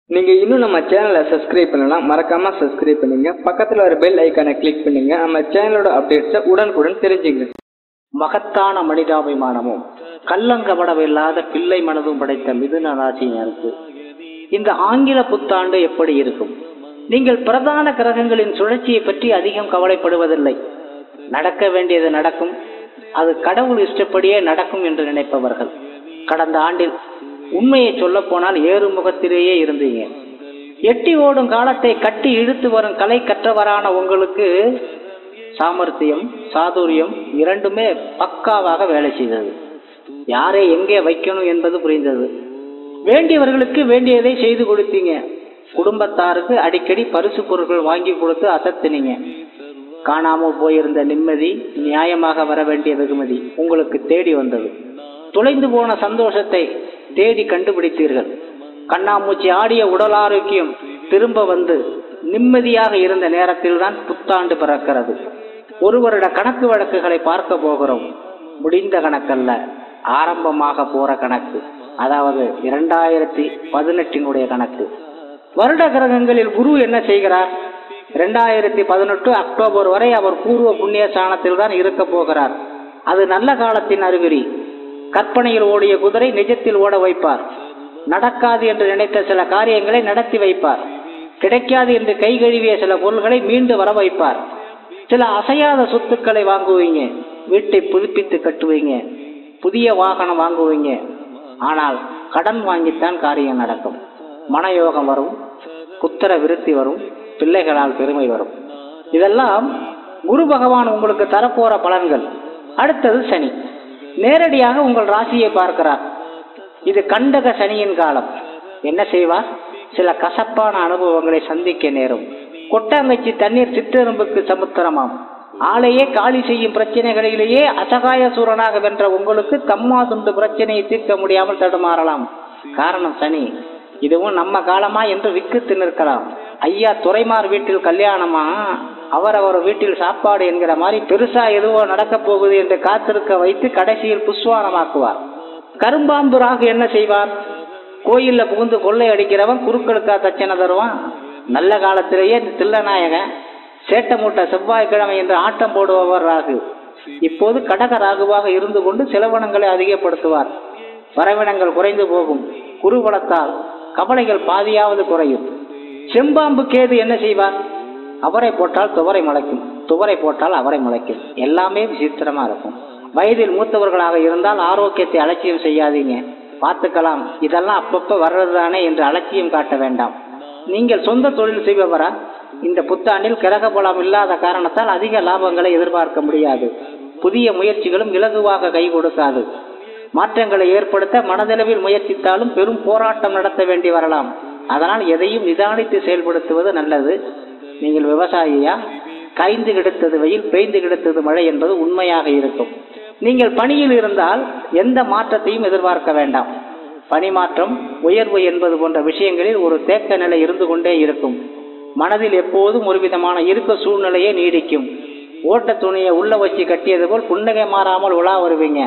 நீங்க இன்னும் நம்ம சேனலை சப்ஸ்கிரைப் பண்ணலாம் மறக்காம சப்ஸ்கிரைப் பண்ணுங்க பக்கத்துல ஒரு பெல் ஐக்கானை கிளிக் பண்ணுங்க நம்ம சேனலோட அப்டேட்ஸை உடனுக்குடன் தெரிஞ்சுங்க மகத்தான மனிதாபிமானமும் கள்ளங்கபடமில்லாத பிள்ளை மனதும் படைத்த மிதுன ராசியினருக்கு இந்த ஆங்கில புத்தாண்டு எப்படி இருக்கும் நீங்கள் பிரதான கிரகங்களின் சுழற்சியை பற்றி அதிகம் கவலைப்படுவதில்லை நடக்க வேண்டியது நடக்கும் அது கடவுள் இஷ்டப்படியே நடக்கும் என்று நினைப்பவர்கள் கடந்த ஆண்டில் உண்மையை சொல்ல போனால் ஏறுமுகத்திலேயே இருந்தீங்க எட்டி ஓடும் காலத்தை கட்டி இழுத்து வரும் கலை கற்றவரான உங்களுக்கு சாமர்த்தியம் சாதுரியம் இரண்டுமே பக்காவாக வேலை செய்தது யாரை எங்கே வைக்கணும் என்பது புரிந்தது வேண்டியவர்களுக்கு வேண்டியதை செய்து கொடுத்தீங்க குடும்பத்தாருக்கு அடிக்கடி பரிசு பொருட்கள் வாங்கி கொடுத்து அசத்தினீங்க காணாம போயிருந்த நிம்மதி நியாயமாக வர வேண்டிய வெகுமதி உங்களுக்கு தேடி வந்தது தொலைந்து போன சந்தோஷத்தை தேடி கண்டுபிடித்தீர்கள் கண்ணாமூச்சி ஆடிய உடல் ஆரோக்கியம் திரும்ப வந்து நிம்மதியாக இருந்த நேரத்தில் தான் புத்தாண்டு பிறக்கிறது ஒரு வருட கணக்கு வழக்குகளை பார்க்க போகிறோம் முடிந்த கணக்கல்ல ஆரம்பமாக போற கணக்கு அதாவது இரண்டாயிரத்தி பதினெட்டினுடைய கணக்கு வருட கிரகங்களில் குரு என்ன செய்கிறார் இரண்டாயிரத்தி பதினெட்டு அக்டோபர் வரை அவர் பூர்வ புண்ணிய ஸ்தானத்தில் தான் இருக்க போகிறார் அது நல்ல காலத்தின் அறிகுறி கற்பனையில் ஓடிய குதிரை நிஜத்தில் ஓட வைப்பார் நடக்காது என்று நினைத்த சில காரியங்களை நடத்தி வைப்பார் கிடைக்காது என்று கை கழுவிய சில பொருள்களை மீண்டு வர வைப்பார் சில அசையாத சொத்துக்களை வாங்குவீங்க வீட்டை புதுப்பித்து கட்டுவீங்க புதிய வாகனம் வாங்குவீங்க ஆனால் கடன் வாங்கித்தான் காரியம் நடக்கும் மனயோகம் வரும் புத்திர விருத்தி வரும் பிள்ளைகளால் பெருமை வரும் இதெல்லாம் குரு பகவான் உங்களுக்கு தரப்போற பலன்கள் அடுத்தது சனி நேரடியாக உங்கள் ராசியை பார்க்கிறார் இது கண்டக சனியின் காலம் என்ன செய்வார் சில கசப்பான அனுபவங்களை சந்திக்க நேரும் கொட்டாங்கச்சி தண்ணீர் சிற்றெரும்புக்கு சமுத்திரமாம் ஆளையே காலி செய்யும் பிரச்சனைகளிலேயே அசகாய சூரனாக வென்ற உங்களுக்கு தம்மா துண்டு பிரச்சனையை தீர்க்க முடியாமல் தடுமாறலாம் காரணம் சனி இதுவும் நம்ம காலமா என்று விக்குத்து நிற்கலாம் ஐயா துறைமார் வீட்டில் கல்யாணமா அவர் அவர் வீட்டில் சாப்பாடு என்கிற மாதிரி பெருசா எதுவோ நடக்க போகுது என்று காத்திருக்க வைத்து கடைசியில் புஷ்வானமாக்குவார் கரும்பாம்பு ராகு என்ன செய்வார் கோயில்ல புகுந்து கொள்ளை அடிக்கிறவன் குறுக்களுக்கா தச்சனை தருவான் நல்ல காலத்திலேயே தில்லநாயகன் சேட்ட மூட்டை செவ்வாய்க்கிழமை என்று ஆட்டம் போடுபவர் ராகு இப்போது கடக ராகுவாக இருந்து கொண்டு செலவனங்களை அதிகப்படுத்துவார் வரவினங்கள் குறைந்து போகும் குருபலத்தால் கவலைகள் பாதியாவது குறையும் செம்பாம்பு கேது என்ன செய்வார் அவரை போட்டால் துவரை முளைக்கும் துவரை போட்டால் அவரை முளைக்கும் எல்லாமே விசித்திரமா இருக்கும் வயதில் மூத்தவர்களாக இருந்தால் ஆரோக்கியத்தை அலட்சியம் செய்யாதீங்க பார்த்துக்கலாம் இதெல்லாம் அப்பப்ப வர்றதுதானே என்று அலட்சியம் காட்ட வேண்டாம் நீங்கள் சொந்த தொழில் செய்பவரா இந்த புத்தாண்டில் கிரக பலம் இல்லாத காரணத்தால் அதிக லாபங்களை எதிர்பார்க்க முடியாது புதிய முயற்சிகளும் இலகுவாக கை கொடுக்காது மாற்றங்களை ஏற்படுத்த மனதளவில் முயற்சித்தாலும் பெரும் போராட்டம் நடத்த வேண்டி வரலாம் அதனால் எதையும் நிதானித்து செயல்படுத்துவது நல்லது நீங்கள் விவசாயியா காய்ந்து கிடத்தது வெயில் பெய்ந்து கிடத்தது மழை என்பது உண்மையாக இருக்கும் நீங்கள் பணியில் இருந்தால் எந்த மாற்றத்தையும் எதிர்பார்க்க வேண்டாம் பணி மாற்றம் உயர்வு என்பது போன்ற விஷயங்களில் ஒரு தேக்க நிலை இருந்து கொண்டே இருக்கும் மனதில் எப்போதும் ஒரு விதமான இருக்க சூழ்நிலையே நீடிக்கும் ஓட்ட துணியை உள்ள வச்சு கட்டியது போல் புன்னகை மாறாமல் உலா வருவீங்க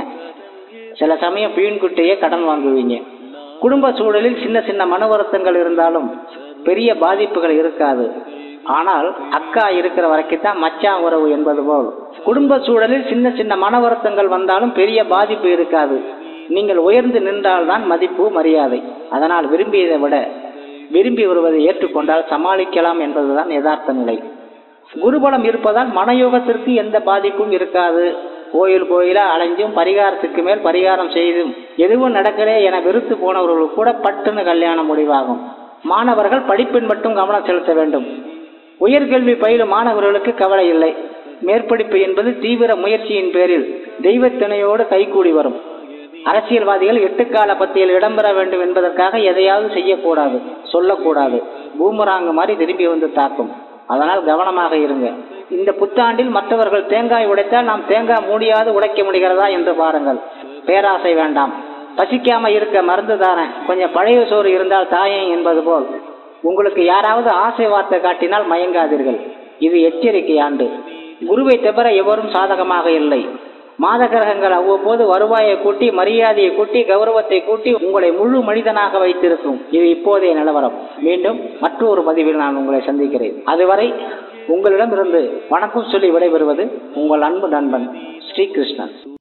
சில சமயம் பீன்குட்டையே கடன் வாங்குவீங்க குடும்ப சூழலில் சின்ன சின்ன மன வருத்தங்கள் இருந்தாலும் பெரிய பாதிப்புகள் இருக்காது ஆனால் அக்கா இருக்கிற வரைக்கும் தான் மச்சான் உறவு என்பது போல் குடும்ப சூழலில் சின்ன சின்ன மன வருத்தங்கள் வந்தாலும் பெரிய பாதிப்பு இருக்காது நீங்கள் உயர்ந்து நின்றால்தான் மதிப்பு மரியாதை அதனால் விரும்பியதை விட விரும்பி வருவதை ஏற்றுக்கொண்டால் சமாளிக்கலாம் என்பதுதான் யதார்த்த நிலை குருபலம் இருப்பதால் மனயோகத்திற்கு எந்த பாதிப்பும் இருக்காது கோயில் கோயிலா அலைஞ்சும் பரிகாரத்துக்கு மேல் பரிகாரம் செய்தும் எதுவும் நடக்கலே என வெறுத்து போனவர்களுக்கு கூட பட்டுன்னு கல்யாணம் முடிவாகும் மாணவர்கள் படிப்பின் மட்டும் கவனம் செலுத்த வேண்டும் உயர்கல்வி பயிலும் மாணவர்களுக்கு கவலை இல்லை மேற்படிப்பு என்பது தீவிர முயற்சியின் பேரில் தெய்வத்திணையோடு கைகூடி வரும் அரசியல்வாதிகள் எட்டுக்கால பத்தியில் இடம்பெற வேண்டும் என்பதற்காக எதையாவது செய்யக்கூடாது சொல்லக்கூடாது பூமராங்க மாதிரி திரும்பி வந்து தாக்கும் அதனால் கவனமாக இருங்க இந்த புத்தாண்டில் மற்றவர்கள் தேங்காய் உடைத்தால் நாம் தேங்காய் மூடியாவது உடைக்க முடிகிறதா என்று பாருங்கள் பேராசை வேண்டாம் பசிக்காம இருக்க மருந்து தாரேன் கொஞ்சம் பழைய சோறு இருந்தால் தாயேன் என்பது போல் உங்களுக்கு யாராவது ஆசை வார்த்தை காட்டினால் மயங்காதீர்கள் இது எச்சரிக்கை ஆண்டு குருவை தவிர எவரும் சாதகமாக இல்லை மாத கிரகங்கள் அவ்வப்போது வருவாயை கூட்டி மரியாதையை கூட்டி கௌரவத்தை கூட்டி உங்களை முழு மனிதனாக வைத்திருக்கும் இது இப்போதைய நிலவரம் மீண்டும் மற்றொரு பதிவில் நான் உங்களை சந்திக்கிறேன் அதுவரை உங்களிடமிருந்து வணக்கம் சொல்லி விடைபெறுவது உங்கள் அன்பு நண்பன் ஸ்ரீகிருஷ்ணன்